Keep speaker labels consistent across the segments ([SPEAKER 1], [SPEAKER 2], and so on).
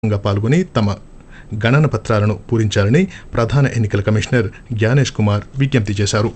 [SPEAKER 1] గా పాల్గొని తమ గణన పత్రాలను పూరించాలని ప్రధాన ఎన్నికల కమిషనర్ జ్ఞానేష్ కుమార్ విజ్ఞప్తి చేశారు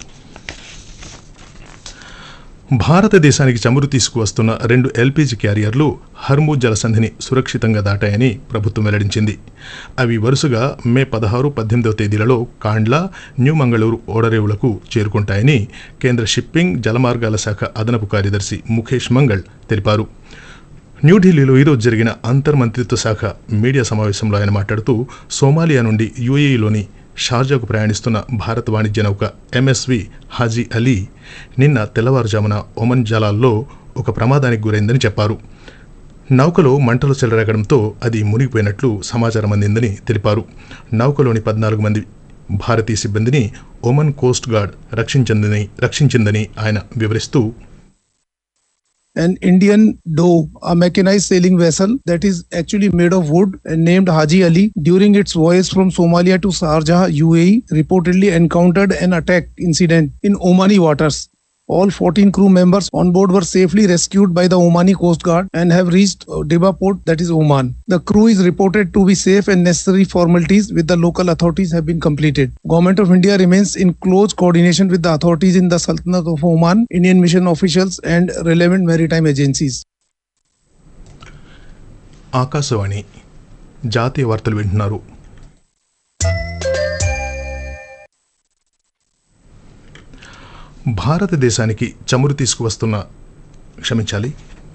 [SPEAKER 1] భారతదేశానికి చమురు తీసుకువస్తున్న రెండు ఎల్పీజీ క్యారియర్లు హర్మూజ్ జలసంధిని సురక్షితంగా దాటాయని ప్రభుత్వం వెల్లడించింది అవి వరుసగా మే పదహారు పద్దెనిమిదవ తేదీలలో కాండ్లా న్యూ మంగళూరు ఓడరేవులకు చేరుకుంటాయని కేంద్ర షిప్పింగ్ జలమార్గాల శాఖ అదనపు కార్యదర్శి ముఖేష్ మంగళ్ తెలిపారు న్యూఢిల్లీలో ఈరోజు జరిగిన అంతర్ మంత్రిత్వ శాఖ మీడియా సమావేశంలో ఆయన మాట్లాడుతూ సోమాలియా నుండి యూఏఈలోని షార్జాకు ప్రయాణిస్తున్న భారత వాణిజ్య నౌక ఎంఎస్వి హాజీ అలీ నిన్న తెల్లవారుజామున ఒమన్ జలాల్లో ఒక ప్రమాదానికి గురైందని చెప్పారు నౌకలో మంటలు చెలరేగడంతో అది మునిగిపోయినట్లు సమాచారం అందిందని తెలిపారు నౌకలోని పద్నాలుగు మంది భారతీయ సిబ్బందిని ఒమన్ కోస్ట్ గార్డ్ రక్షించిందని రక్షించిందని ఆయన వివరిస్తూ
[SPEAKER 2] an Indian Dove, a mechanized sailing vessel that is actually made of wood and named Haji Ali, during its voyage from Somalia to Sharjah, UAE, reportedly encountered an attack incident in Omani waters. All 14 crew members on board were safely rescued by the Omani Coast Guard and have reached uh, Diba port, that is Oman. The crew is reported to be safe and necessary formalities with the local authorities have been completed. Government of India remains in close coordination with the authorities in the Sultanate of Oman, Indian mission officials and relevant maritime agencies.
[SPEAKER 1] Akashvani జాతీయ వార్తలు వింటున్నారు భారతదేశానికి చమురు తీసుకువస్తున్న క్షమించాలి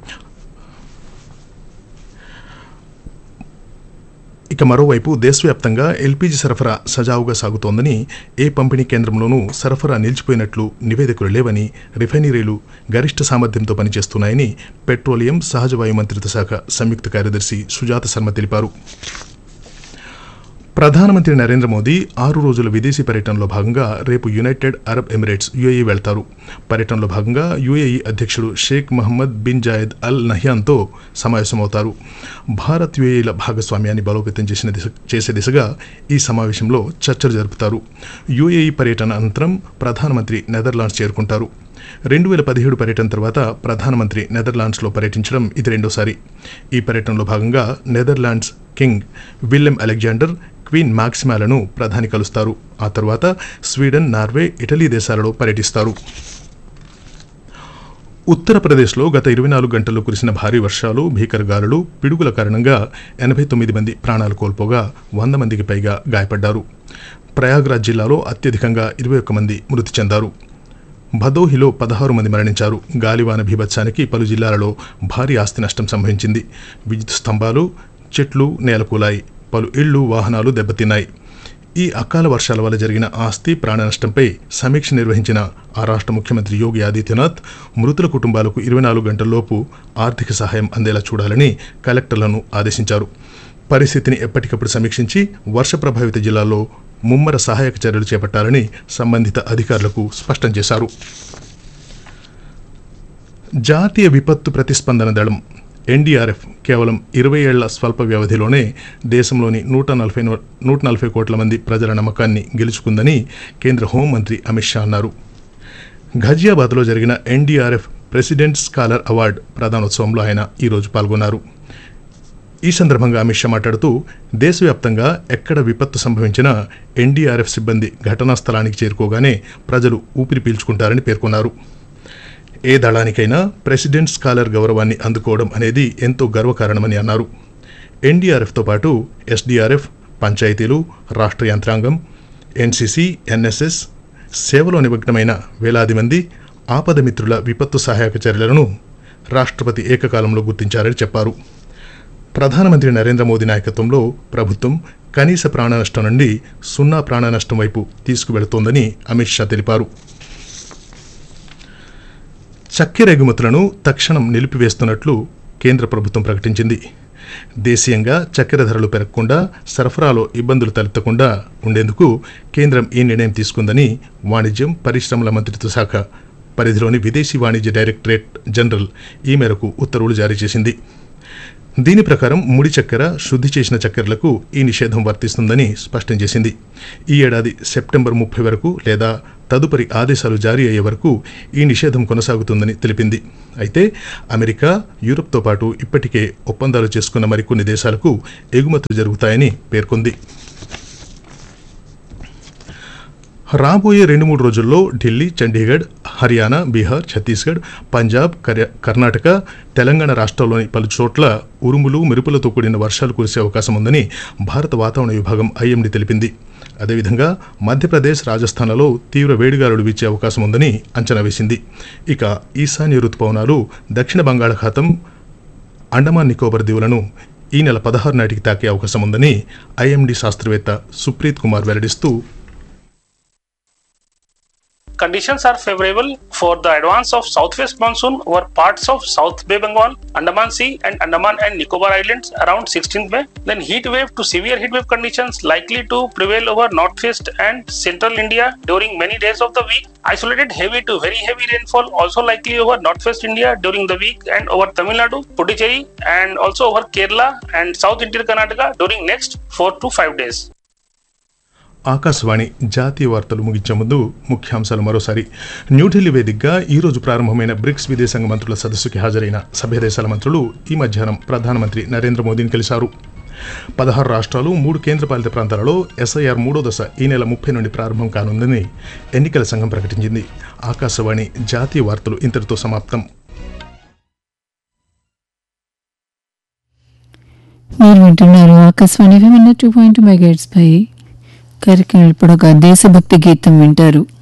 [SPEAKER 1] ఇక మరోవైపు దేశవ్యాప్తంగా LPG సరఫరా సజావుగా సాగుతోందని ఏ పంపిణీ కేంద్రంలోనూ సరఫరా నిలిచిపోయినట్లు నివేదికలు లేవని రిఫైనరీలు గరిష్ట సామర్థ్యంతో పనిచేస్తున్నాయని పెట్రోలియం సహజ వాయు మంత్రిత్వ శాఖ సంయుక్త కార్యదర్శి సుజాత శర్మ తెలిపారు ప్రధానమంత్రి నరేంద్ర మోదీ ఆరు రోజుల విదేశీ పర్యటనలో భాగంగా రేపు యునైటెడ్ అరబ్ ఎమిరేట్స్ యుఏఈ వెళ్తారు పర్యటనలో భాగంగా యుఏఈ అధ్యక్షుడు Sheikh Mohammed bin Zayed Al నహ్యాన్తో సమావేశమవుతారు భారత్ యుఏఈల భాగస్వామ్యాన్ని బలోపేతం చేసిన దిశ చేసే దిశగా ఈ సమావేశంలో చర్చలు జరుపుతారు యుఏఈ పర్యటన అనంతరం ప్రధానమంత్రి నెదర్లాండ్స్ చేరుకుంటారు రెండు వేల పదిహేడు పర్యటన తర్వాత ప్రధానమంత్రి నెదర్లాండ్స్లో పర్యటించడం ఇది రెండోసారి ఈ పర్యటనలో భాగంగా Netherlands King William Alexander Queen మాక్సిమాలను ప్రధాని కలుస్తారు ఆ తర్వాత స్వీడన్ నార్వే ఇటలీ దేశాలలో పర్యటిస్తారు ఉత్తరప్రదేశ్లో గత ఇరవై నాలుగు గంటల్లో కురిసిన భారీ వర్షాలు భీకర గాలులు పిడుగుల కారణంగా ఎనభై తొమ్మిది మంది ప్రాణాలు కోల్పోగా వంద మందికి పైగా గాయపడ్డారు ప్రయాగ్రాజ్ జిల్లాలో అత్యధికంగా ఇరవై ఒక్క మంది మృతి చెందారు భదోహిలో పదహారు మంది మరణించారు గాలివాన బీభత్సానికి పలు జిల్లాలలో భారీ ఆస్తి నష్టం సంభవించింది విద్యుత్ స్తంభాలు చెట్లు నేలకూలాయి పలు ఇళ్లు వాహనాలు దెబ్బతిన్నాయి ఈ అకాల వర్షాల వల్ల జరిగిన ఆస్తి ప్రాణ నష్టంపై సమీక్ష నిర్వహించిన ఆ రాష్ట్ర ముఖ్యమంత్రి యోగి ఆదిత్యనాథ్ మృతుల కుటుంబాలకు ఇరవై నాలుగు గంటల్లోపు ఆర్థిక సహాయం అందేలా చూడాలని కలెక్టర్లను ఆదేశించారు పరిస్థితిని ఎప్పటికప్పుడు సమీక్షించి వర్ష ప్రభావిత జిల్లాల్లో ముమ్మర సహాయక చర్యలు చేపట్టాలని సంబంధిత అధికారులకు స్పష్టం చేశారు జాతీయ విపత్తు ప్రతిస్పందన దళం ఎన్డీఆర్ఎఫ్ కేవలం ఇరవై ఏళ్ల స్వల్ప వ్యవధిలోనే దేశంలోని నూట నలభై నూట నలభై కోట్ల మంది ప్రజల నమ్మకాన్ని గెలుచుకుందని కేంద్ర హోంమంత్రి అమిత్ షా అన్నారు ఘజియాబాద్లో జరిగిన ఎన్డీఆర్ఎఫ్ ప్రెసిడెంట్ స్కాలర్ అవార్డు ప్రధానోత్సవంలో ఆయన ఈరోజు పాల్గొన్నారు ఈ సందర్భంగా అమిత్ షా మాట్లాడుతూ దేశవ్యాప్తంగా ఎక్కడ విపత్తు సంభవించినా ఎన్డీఆర్ఎఫ్ సిబ్బంది ఘటనా స్థలానికి చేరుకోగానే ప్రజలు ఊపిరి పీల్చుకుంటారని పేర్కొన్నారు ఏ దళానికైనా ప్రెసిడెంట్ స్కాలర్ గౌరవాన్ని అందుకోవడం అనేది ఎంతో గర్వకారణమని అన్నారు ఎన్డీఆర్ఎఫ్తో పాటు ఎస్డీఆర్ఎఫ్ పంచాయతీలు రాష్ట్ర యంత్రాంగం ఎన్సీసీ ఎన్ఎస్ఎస్ సేవలో నిమగ్నమైన వేలాది మంది ఆపద మిత్రుల విపత్తు సహాయక చర్యలను రాష్ట్రపతి ఏకకాలంలో గుర్తించారని చెప్పారు ప్రధానమంత్రి నరేంద్ర మోదీ నాయకత్వంలో ప్రభుత్వం కనీస ప్రాణ నష్టం నుండి సున్నా ప్రాణ నష్టం వైపు తీసుకువెళుతోందని అమిత్ షా తెలిపారు చక్కెర ఎగుమతులను తక్షణం నిలిపివేస్తున్నట్లు కేంద్ర ప్రభుత్వం ప్రకటించింది దేశీయంగా చక్కెర ధరలు పెరగకుండా సరఫరాలో ఇబ్బందులు తలెత్తకుండా ఉండేందుకు కేంద్రం ఈ నిర్ణయం తీసుకుందని వాణిజ్యం పరిశ్రమల మంత్రిత్వ శాఖ పరిధిలోని విదేశీ వాణిజ్య డైరెక్టరేట్ జనరల్ ఈ మేరకు ఉత్తర్వులు జారీ చేసింది దీని ప్రకారం ముడి చక్కెర శుద్ధి చేసిన చక్కెరలకు ఈ నిషేధం వర్తిస్తుందని స్పష్టం చేసింది ఈ ఏడాది సెప్టెంబర్ ముప్పై వరకు లేదా తదుపరి ఆదేశాలు జారీ అయ్యే వరకు ఈ నిషేధం కొనసాగుతుందని తెలిపింది అయితే అమెరికా యూరప్తో పాటు ఇప్పటికే ఒప్పందాలు చేసుకున్న మరికొన్ని దేశాలకు ఎగుమతులు జరుగుతాయని పేర్కొంది రాబోయే రెండు మూడు రోజుల్లో ఢిల్లీ చండీగఢ్ హర్యానా బీహార్ ఛత్తీస్గఢ్ పంజాబ్ కర్య- కర్ణాటక తెలంగాణ రాష్ట్రాల్లోని పలు చోట్ల ఉరుములు మెరుపులతో కూడిన వర్షాలు కురిసే అవకాశం ఉందని భారత వాతావరణ విభాగం ఐఎండీ తెలిపింది అదేవిధంగా మధ్యప్రదేశ్ రాజస్థాన్లలో తీవ్ర వేడిగాలులు వీచే అవకాశం ఉందని అంచనా వేసింది ఇక ఈశాన్య రుతుపవనాలు దక్షిణ బంగాళాఖాతం అండమాన్ నికోబార్ దీవులను ఈ నెల పదహారు నాటికి తాకే అవకాశం ఉందని ఐఎండీ శాస్త్రవేత్త Supreet Kumar వెల్లడిస్తూ
[SPEAKER 3] conditions are favorable for the advance of southwest monsoon over parts of South Bay Bengal, Andaman Sea, and Andaman and Nicobar Islands around 16th May. Then heat wave to severe heat wave conditions likely to prevail over northwest and central India during many days of the week. Isolated heavy to very heavy rainfall also likely over northwest India during the week and over Tamil Nadu, Puducherry, and also over Kerala and South Interior Karnataka during next 4 to 5 days.
[SPEAKER 1] Akashvani జాతీయ వార్తలు ముగించే ముందు ముఖ్యాంశాలు మరోసారి న్యూఢిల్లీ వేదికగా ఈ రోజు ప్రారంభమైన బ్రిక్స్ విదేశాంగ మంత్రుల సదస్సుకి హాజరైన సభ్య దేశాల మంత్రులు ఈ మధ్యాహ్నం ప్రధానమంత్రి నరేంద్ర మోదీని కలిశారు పదహారు రాష్ట్రాలు మూడు కేంద్రపాలిత ప్రాంతాలలో ఎస్ఐఆర్ మూడో దశ ఈ నెల ముప్పై నుండి ప్రారంభం కానుందని ఎన్నికల సంఘం ప్రకటించింది ఆకాశవాణి జాతీయ వార్తలు ఇంతటితో సమాప్తం
[SPEAKER 4] మీరు వింటున్నారు ఆకాశవాణి విన్న టూ పాయింట్ మెగాట్స్ పై కార్యక్రమం ఇప్పుడు ఒక దేశభక్తి గీతం వింటారు